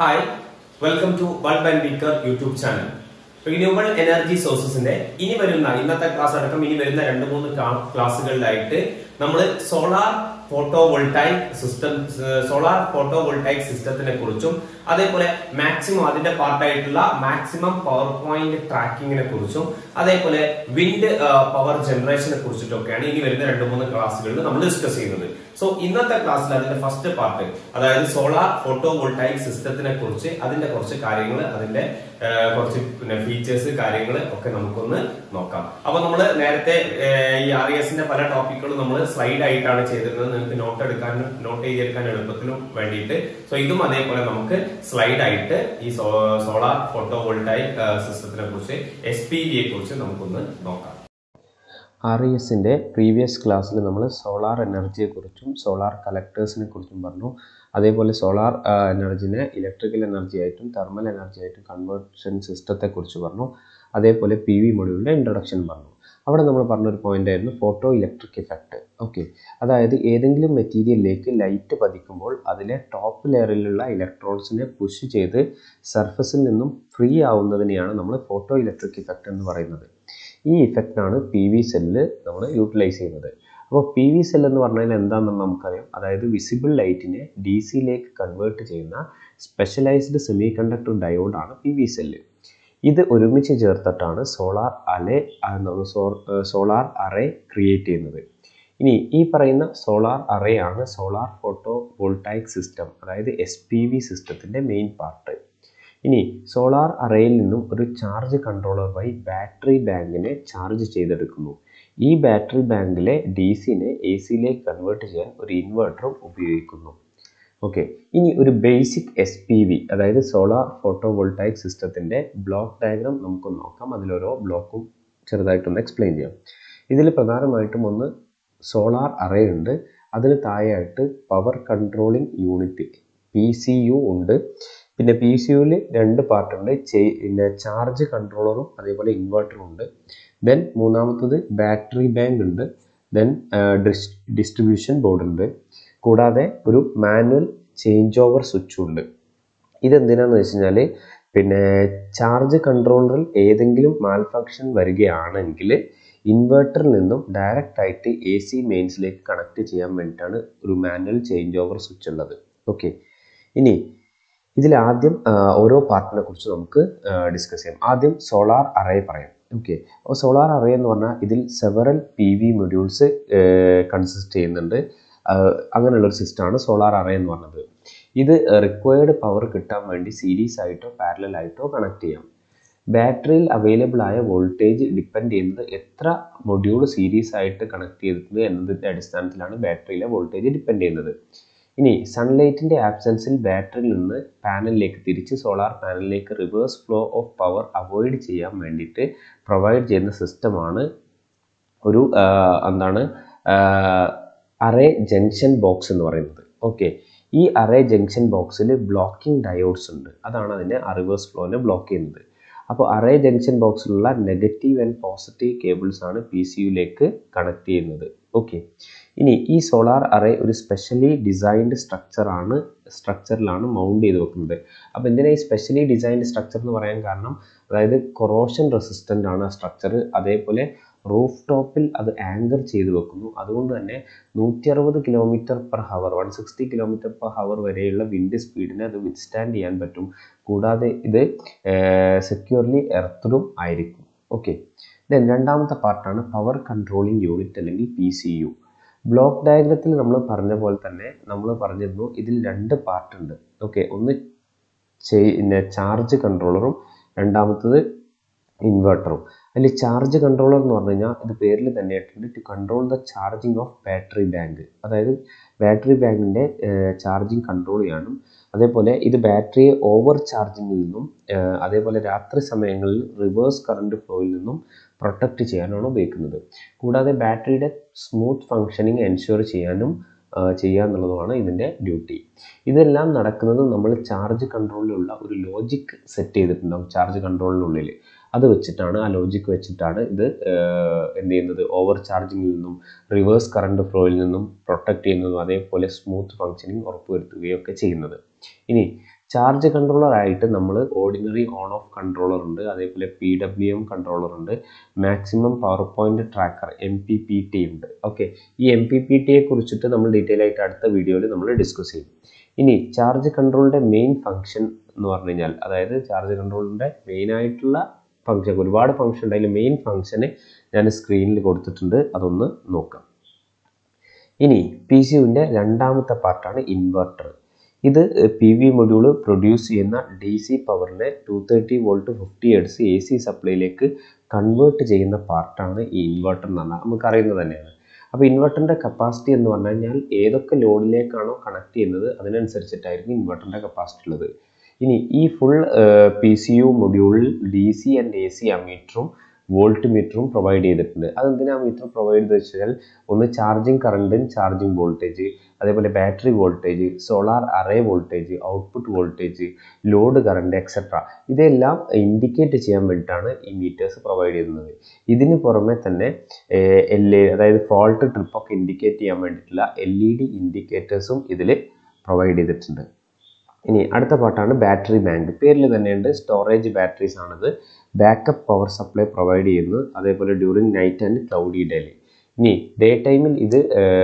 hi welcome to bulb and beaker YouTube channel renewable energy സോഴ്സസിന്റെ ഇനി വരുന്ന ഇന്നത്തെ ക്ലാസ് അടക്കം ഇനി വരുന്ന രണ്ട് മൂന്ന് ക്ലാ- ക്ലാസ്സുകളിലായിട്ട് നമ്മൾ solar photovoltaic system solar photovoltaic സിസ്റ്റത്തിനെ കുറിച്ചും അതേപോലെ മാക്സിമം അതിന്റെ പാർട്ടായിട്ടുള്ള മാക്സിമം പവർ പോയിന്റ് ട്രാക്കിങ്ങിനെ കുറിച്ചും അതേപോലെ വിൻഡ് പവർ ജനറേഷനെ കുറിച്ചിട്ടൊക്കെയാണ് ഇനി വരുന്ന രണ്ട് മൂന്ന് ക്ലാസ്സുകളിൽ നമ്മൾ ഡിസ്കസ് ചെയ്യുന്നത് സോ ഇന്നത്തെ ക്ലാസ്സിൽ അതിന്റെ ഫസ്റ്റ് പാർട്ട് അതായത് സോളാർ ഫോട്ടോ വോൾട്ടായിക് സിസ്റ്റത്തിനെ കുറിച്ച് അതിന്റെ കുറച്ച് കാര്യങ്ങൾ അതിന്റെ ആ, കുറച്ച് പിന്നെ ഫീച്ചേഴ്സ് കാര്യങ്ങൾ ഒക്കെ നമുക്കൊന്ന് നോക്കാം അപ്പൊ നമ്മൾ നേരത്തെ ആ, ഈ ആർ എസിന്റെ പല ടോപ്പിക്കുകളും നമ്മൾ സ്ലൈഡ് ആയിട്ടാണ് ചെയ്തിരുന്നത് നിങ്ങൾക്ക് നോട്ട് എടുക്കാനും നോട്ട് ചെയ്തെടുക്കാൻ എളുപ്പത്തിനും വേണ്ടിയിട്ട് സോ ഇതും അതേപോലെ നമുക്ക് സ്ലൈഡ് ആയിട്ട് ഈ സോളാർ ഫോട്ടോ വോൾട്ടായിക് സിസ്റ്റത്തിനെ കുറിച്ച് എസ് പി വിയെ കുറിച്ച് നമുക്കൊന്ന് നോക്കാം ആർ ഇ എസിൻ്റെ പ്രീവിയസ് ക്ലാസ്സിൽ നമ്മൾ സോളാർ എനർജിയെക്കുറിച്ചും സോളാർ കലക്ടേഴ്സിനെ കുറിച്ചും പറഞ്ഞു അതേപോലെ സോളാർ എനർജിനെ ഇലക്ട്രിക്കൽ എനർജി ആയിട്ടും തെർമൽ എനർജി ആയിട്ടും കൺവേർഷൻ സിസ്റ്റത്തെക്കുറിച്ച് പറഞ്ഞു അതേപോലെ പി വി മൊഡ്യൂളിൻ്റെ ഇൻട്രൊഡക്ഷൻ പറഞ്ഞു അവിടെ നമ്മൾ പറഞ്ഞൊരു പോയിന്റ് ആയിരുന്നു ഫോട്ടോ ഇലക്ട്രിക് ഇഫക്റ്റ് ഓക്കെ അതായത് ഏതെങ്കിലും മെറ്റീരിയലിലേക്ക് ലൈറ്റ് പതിക്കുമ്പോൾ അതിലെ ടോപ്പ് ലെയറിലുള്ള ഇലക്ട്രോൺസിനെ പുഷ് ചെയ്ത് സർഫസിൽ നിന്നും ഫ്രീ ആവുന്നതിനെയാണ് നമ്മൾ ഫോട്ടോ ഇലക്ട്രിക് ഇഫക്റ്റ് എന്ന് പറയുന്നത് ഈ ഇഫക്റ്റാണ് പി വി സെല്ല് നമ്മൾ യൂട്ടിലൈസ് ചെയ്യുന്നത് അപ്പോൾ പി വി സെൽ എന്ന് പറഞ്ഞാൽ എന്താണെന്ന് നമുക്കറിയാം അതായത് വിസിബിൾ ലൈറ്റിനെ ഡി സിയിലേക്ക് കൺവേർട്ട് ചെയ്യുന്ന സ്പെഷ്യലൈസ്ഡ് സെമി കണ്ടക്ടർ ഡയോഡാണ് പി വി സെല്ല് ഇത് ഒരുമിച്ച് ചേർത്തിട്ടാണ് സോളാർ അലെ സോളാർ അറേ ക്രിയേറ്റ് ചെയ്യുന്നത് ഇനി ഈ പറയുന്ന സോളാർ അറേ ആണ് സോളാർ ഫോട്ടോ വോൾട്ടായിക് സിസ്റ്റം അതായത് എസ് പി വി സിസ്റ്റത്തിൻ്റെ മെയിൻ പാർട്ട് ഇനി സോളാർ അറേയിൽ നിന്നും ഒരു ചാർജ് കൺട്രോളർ വഴി ബാറ്ററി ബാങ്കിനെ ചാർജ് ചെയ്തെടുക്കുന്നു ഈ ബാറ്ററി ബാങ്കിലെ ഡി സിനെ എ സിയിലേക്ക് കൺവേർട്ട് ചെയ്യാൻ ഒരു ഇൻവെർട്ടറും ഉപയോഗിക്കുന്നു ഓക്കെ ഇനി ഒരു ബേസിക് എസ് പി വി അതായത് സോളാർ ഫോട്ടോ വോൾട്ടായിക് സിസ്റ്റത്തിൻ്റെ ബ്ലോക്ക് ഡയഗ്രാം നമുക്കൊന്ന് നോക്കാം അതിലോരോ ബ്ലോക്കും ചെറുതായിട്ടൊന്ന് എക്സ്പ്ലെയിൻ ചെയ്യാം ഇതിൽ പ്രധാനമായിട്ടും ഒന്ന് സോളാർ അറേ ഉണ്ട് അതിന് താഴെയായിട്ട് power controlling unit P C U ഉണ്ട് പിന്നെ പി സി യുവിൽ രണ്ട് പാർട്ട് ഉണ്ട് ചെ- പിന്നെ ചാർജ് കൺട്രോളറും അതേപോലെ ഇൻവെർട്ടറും ഉണ്ട് ദെൻ മൂന്നാമത്തത് ബാറ്ററി ബാങ്ക് ഉണ്ട് ദെൻ ഡിസ്ട്രിബ്യൂഷൻ ബോർഡ് ഉണ്ട് കൂടാതെ ഒരു മാനുവൽ ചേഞ്ച് ഓവർ സ്വിച്ചും ഉണ്ട് ഇതെന്തിനാന്ന് വെച്ച് കഴിഞ്ഞാൽ പിന്നെ ചാർജ് കൺട്രോളറിൽ ഏതെങ്കിലും മാൽഫങ്ഷൻ വരികയാണെങ്കിൽ ഇൻവെർട്ടറിൽ നിന്നും ഡയറക്റ്റ് ആയിട്ട് എ സി മെയിൻസിലേക്ക് കണക്ട് ചെയ്യാൻ വേണ്ടിയിട്ടാണ് ഒരു മാനുവൽ ചേഞ്ച് ഓവർ സ്വിച്ച് ഉള്ളത് ഓക്കെ ഇനി ഇതിൽ ആദ്യം ആ, ഓരോ പാർട്ടിനെ കുറിച്ച് നമുക്ക് ഡിസ്കസ് ചെയ്യാം ആദ്യം സോളാർ അറേ പറയാം ഓക്കെ അപ്പോൾ സോളാർ അറേ എന്ന് പറഞ്ഞാൽ ഇതിൽ several P V modules consist ചെയ്യുന്നുണ്ട് ആ, അങ്ങനെയുള്ളൊരു സിസ്റ്റമാണ് സോളാർ അറേ എന്ന് പറഞ്ഞത് ഇത് റിക്വയർഡ് പവർ കിട്ടാൻ വേണ്ടി സീരീസ് ആയിട്ടോ പാരലൽ ആയിട്ടോ കണക്ട് ചെയ്യാം ബാറ്ററിയിൽ അവൈലബിൾ ആയ വോൾട്ടേജ് ഡിപ്പെൻഡ് ചെയ്യുന്നത് എത്ര മൊഡ്യൂൾ സീരീസ് ആയിട്ട് കണക്ട് ചെയ്തിട്ടുണ്ട് എന്നതിൻ്റെ അടിസ്ഥാനത്തിലാണ് ബാറ്ററിയിലെ വോൾട്ടേജ് ഡിപ്പെൻഡ് ചെയ്യുന്നത് ഇനി സൺലൈറ്റിൻ്റെ ആബ്സെൻസിൽ ബാറ്ററിയിൽ നിന്ന് പാനലിലേക്ക് തിരിച്ച് സോളാർ പാനലിലേക്ക് reverse flow of power avoid ചെയ്യാൻ വേണ്ടിയിട്ട് പ്രൊവൈഡ് ചെയ്യുന്ന സിസ്റ്റമാണ് ഒരു ആ, എന്താണ് അറേ ജംഗ്ഷൻ ബോക്സ് എന്ന് പറയുന്നത് ഓക്കെ ഈ അറേ ജംഗ്ഷൻ ബോക്സിൽ ബ്ലോക്കിംഗ് ഡയോഡ്സ് ഉണ്ട് അതാണ് അതിനെ റിവേഴ്സ് ഫ്ലോനെ ബ്ലോക്ക് ചെയ്യുന്നത് അപ്പോൾ അറേ ജംഗ്ഷൻ ബോക്സിലുള്ള നെഗറ്റീവ് ആൻഡ് പോസിറ്റീവ് കേബിൾസ് ആണ് പി സി യുയിലേക്ക് കണക്ട് ചെയ്യുന്നത് ഓക്കെ ഇനി ഈ സോളാർ അറേ ഒരു സ്പെഷ്യലി ഡിസൈൻഡ് സ്ട്രക്ചറാണ് സ്ട്രക്ചറിലാണ് മൗണ്ട് ചെയ്ത് വെക്കുന്നത് അപ്പോൾ എന്തിനാ ഈ സ്പെഷ്യലി ഡിസൈൻഡ് സ്ട്രക്ചർ എന്ന് പറയാൻ കാരണം അതായത് കൊറോഷൻ റെസിസ്റ്റൻ്റ് ആണ് ആ സ്ട്രക്ചർ അതേപോലെ റൂഫ് ടോപ്പിൽ അത് ആങ്കർ ചെയ്ത് വെക്കുന്നു അതുകൊണ്ട് തന്നെ നൂറ്റി അറുപത് kilometre per hour one sixty kilometre per hour വരെയുള്ള വിൻഡ് സ്പീഡിനെ അത് വിത്ത്സ്റ്റാൻഡ് ചെയ്യാൻ പറ്റും കൂടാതെ ഇത് സെക്യൂർലി എർത്തഡും ആയിരിക്കും ഓക്കെ ദെൻ രണ്ടാമത്തെ പാർട്ടാണ് പവർ കൺട്രോളിംഗ് യൂണിറ്റ് അല്ലെങ്കിൽ പി സി യു ബ്ലോക്ക് ഡയഗ്രത്തിൽ നമ്മൾ പറഞ്ഞ പോലെ തന്നെ നമ്മൾ പറഞ്ഞിരുന്നു ഇതിൽ രണ്ട് പാർട്ട് ഉണ്ട് ഓക്കെ ഒന്ന് പിന്നെ ചാർജ് കൺട്രോളറും രണ്ടാമത്തത് ഇൻവെർട്ടറും അതിൽ ചാർജ് കൺട്രോളർ എന്ന് പറഞ്ഞു കഴിഞ്ഞാൽ ഇത് പേരിൽ തന്നെ ആയിട്ടുണ്ട് to control the charging of battery bank അതായത് ബാറ്ററി ബാങ്കിൻ്റെ ചാർജിങ് കൺട്രോൾ ചെയ്യാനും അതേപോലെ ഇത് ബാറ്ററിയെ ഓവർ ചാർജിങ്ങിൽ നിന്നും ഏഹ്, അതേപോലെ രാത്രി സമയങ്ങളിൽ റിവേഴ്സ് കറണ്ട് ഫ്ലോയിൽ നിന്നും പ്രൊട്ടക്റ്റ് ചെയ്യാനാണ് ഉപയോഗിക്കുന്നത് കൂടാതെ ബാറ്ററിയുടെ സ്മൂത്ത് ഫങ്ഷനിങ് എൻഷുർ ചെയ്യാനും ആ, ചെയ്യുക എന്നുള്ളതുമാണ് ഇതിൻ്റെ ഡ്യൂട്ടി ഇതെല്ലാം നടക്കുന്നത് നമ്മൾ ചാർജ് കൺട്രോളിലുള്ള ഒരു ലോജിക് സെറ്റ് ചെയ്തിട്ടുണ്ടാവും ചാർജ് കൺട്രോളിനുള്ളിൽ അത് വെച്ചിട്ടാണ് ആ ലോജിക് വെച്ചിട്ടാണ് ഇത് ഏഹ്, എന്ത് ചെയ്യുന്നത് ഓവർ ചാർജിങ്ങിൽ നിന്നും റിവേഴ്സ് കറണ്ട് ഫ്ലോയിൽ നിന്നും പ്രൊട്ടക്റ്റ് ചെയ്യുന്നതും അതേപോലെ സ്മൂത്ത് ഫങ്ഷനിങ് ഉറപ്പുവരുത്തുകയും ഒക്കെ ചെയ്യുന്നത് ഇനി ചാർജ് കൺട്രോളർ ആയിട്ട് നമ്മൾ ഓർഡിനറി ഓൺ ഓഫ് കൺട്രോളർ ഉണ്ട് അതേപോലെ പി ഡബ്ല്യു എം കൺട്രോളർ ഉണ്ട് maximum power point tracker M P P T ഉണ്ട് ഓക്കെ ഈ എം പി പി ടിയെ കുറിച്ചിട്ട് നമ്മൾ ഡീറ്റെയിൽ ആയിട്ട് അടുത്ത വീഡിയോയിൽ നമ്മൾ ഡിസ്കസ് ചെയ്യും ഇനി ചാർജ് കൺട്രോളിൻ്റെ മെയിൻ ഫംഗ്ഷൻ എന്ന് പറഞ്ഞു കഴിഞ്ഞാൽ അതായത് ചാർജ് കൺട്രോളിൻ്റെ മെയിൻ ആയിട്ടുള്ള ഫംഗ്ഷൻ ഒരുപാട് ഫംഗ്ഷൻ ഉണ്ട് അതിൽ മെയിൻ ഫംഗ്ഷന് ഞാൻ സ്ക്രീനിൽ കൊടുത്തിട്ടുണ്ട് അതൊന്ന് നോക്കാം ഇനി പി സി യുവിൻ്റെ രണ്ടാമത്തെ പാർട്ടാണ് ഇൻവെർട്ടർ ഇത് പി വി മൊഡ്യൂൾ പ്രൊഡ്യൂസ് ചെയ്യുന്ന ഡി സി പവറിനെ two thirty volt fifty hertz A C സപ്ലൈയിലേക്ക് കൺവേർട്ട് ചെയ്യുന്ന പാർട്ടാണ് ഈ ഇൻവെർട്ടർ എന്ന് പറഞ്ഞാൽ നമുക്കറിയുന്നത് തന്നെയാണ് അപ്പോൾ ഇൻവെർട്ടറിൻ്റെ കപ്പാസിറ്റി എന്ന് പറഞ്ഞു കഴിഞ്ഞാൽ ഏതൊക്കെ ലോഡിലേക്കാണോ കണക്ട് ചെയ്യുന്നത് അതിനനുസരിച്ചിട്ടായിരിക്കും ഇൻവെർട്ടറിൻ്റെ കപ്പാസിറ്റി ഉള്ളത് ഇനി ഈ ഫുൾ പി സി യു മൊഡ്യൂളിൽ D C and A C അമീറ്ററും വോൾട്ട് മീറ്ററും പ്രൊവൈഡ് ചെയ്തിട്ടുണ്ട് അതെന്തിനാ മീറ്റർ പ്രൊവൈഡ് ചെയ്ത് വെച്ചാൽ ഒന്ന് ചാർജിങ് കറണ്ടും ചാർജിങ് വോൾട്ടേജ് അതേപോലെ battery voltage solar array voltage output voltage load current etcetera ഇതെല്ലാം ഇൻഡിക്കേറ്റ് ചെയ്യാൻ വേണ്ടിയിട്ടാണ് ഈ മീറ്റേഴ്സ് പ്രൊവൈഡ് ചെയ്യുന്നത് ഇതിന് പുറമെ തന്നെ എൽ എ അതായത് ഫോൾട്ട് ട്രിപ്പൊക്കെ ഇൻഡിക്കേറ്റ് ചെയ്യാൻ വേണ്ടിയിട്ടുള്ള എൽ ഇ ഡി ഇൻഡിക്കേറ്റേഴ്സും ഇതിൽ പ്രൊവൈഡ് ചെയ്തിട്ടുണ്ട് ഇനി അടുത്ത പാട്ടാണ് ബാറ്ററി ബാങ്ക് പേരിൽ തന്നെയുണ്ട് സ്റ്റോറേജ് ബാറ്ററീസ് ആണിത് ബാക്കപ്പ് പവർ സപ്ലൈ പ്രൊവൈഡ് ചെയ്യുന്നു അതേപോലെ ഡ്യൂറിങ് നൈറ്റ് ആൻഡ് ക്ലൗഡി ഡേയിൽ ഇനി ഡേ ടൈമിൽ ഇത്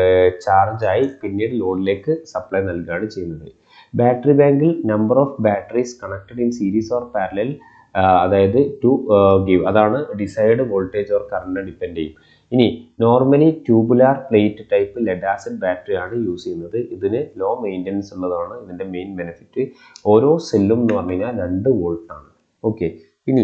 ചാർജായി പിന്നീട് ലോഡിലേക്ക് സപ്ലൈ നൽകുകയാണ് ചെയ്യുന്നത് ബാറ്ററി ബാങ്കിൽ number of batteries connected in series or parallel അതായത് ടു ഗീവ് അതാണ് decide voltage or current depend ചെയ്യും ഇനി normally tubular plate type lead acid battery ആണ് യൂസ് ചെയ്യുന്നത് ഇതിന് ലോ മെയിൻ്റനൻസ് ഉള്ളതാണ് ഇതിൻ്റെ മെയിൻ ബെനിഫിറ്റ് ഓരോ സെല്ലും എന്ന് പറഞ്ഞു കഴിഞ്ഞാൽ രണ്ട് വോൾട്ട് ആണ് ഓക്കെ ഇനി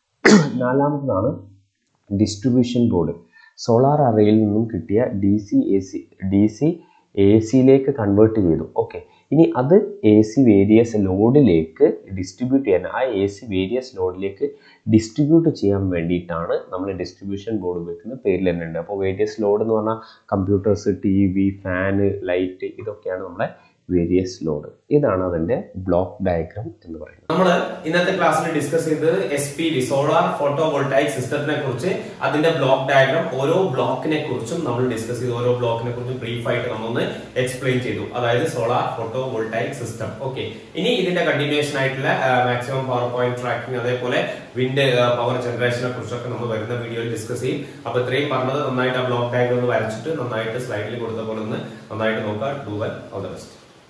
നാലാമതാണ് ഡിസ്ട്രിബ്യൂഷൻ ബോർഡ് സോളാർ അറയിൽ നിന്നും കിട്ടിയ D C A C D C A സിയിലേക്ക് കൺവേർട്ട് ചെയ്തു ഓക്കെ ഇനി അത് എ സി വേരിയസ് ലോഡിലേക്ക് ഡിസ്ട്രിബ്യൂട്ട് ചെയ്യാൻ ആ എ സി വേരിയസ് ലോഡിലേക്ക് ഡിസ്ട്രിബ്യൂട്ട് ചെയ്യാൻ വേണ്ടിയിട്ടാണ് നമ്മൾ ഡിസ്ട്രിബ്യൂഷൻ ബോർഡ് ഉപയോഗിക്കുന്ന പേരിൽ തന്നെ ഉണ്ട് അപ്പോൾ വേരിയസ് ലോഡ് എന്ന് പറഞ്ഞാൽ computers T V fan light ഇതൊക്കെയാണ് നമ്മുടെ വേരിയസ് ലോഡ് ഇതാണ് അതിൻ്റെ ബ്ലോക്ക് ഡയഗ്രാം എന്ന് പറയുന്നത് നമ്മൾ ഇന്നത്തെ ക്ലാസ്സിൽ ഡിസ്കസ് ചെയ്തത് S P D solar photovoltaic സിസ്റ്റത്തിനെ കുറിച്ച് അതിന്റെ ബ്ലോക്ക് ഡയഗ്രാം ഓരോ ബ്ലോക്കിനെ കുറിച്ചും നമ്മൾ ഡിസ്കസ് ചെയ്തു ഓരോ ബ്ലോക്കിനെ കുറിച്ചും ബ്രീഫ് ആയിട്ട് നമ്മളൊന്ന് എക്സ്പ്ലെയിൻ ചെയ്തു അതായത് solar photovoltaic system okay ഇനി ഇതിന്റെ കണ്ടിന്യൂഷൻ ആയിട്ടുള്ള മാക്സിമം പവർ പോയിന്റ് ട്രാക്കിംഗ് അതേപോലെ വിൻഡ് പവർ ജനറേഷനെ കുറിച്ചൊക്കെ നമ്മൾ വരുന്ന വീഡിയോയിൽ ഡിസ്കസ് ചെയ്യും അപ്പൊ ഇത്രയും പറഞ്ഞത് നന്നായിട്ട് ആ ബ്ലോക്ക് ഡയഗ്രാം ഒന്ന് വരച്ചിട്ട് നന്നായിട്ട് സ്ലൈഡിൽ കൊടുത്ത പോലെ ഒന്ന് നന്നായിട്ട് നോക്കുക do well all the best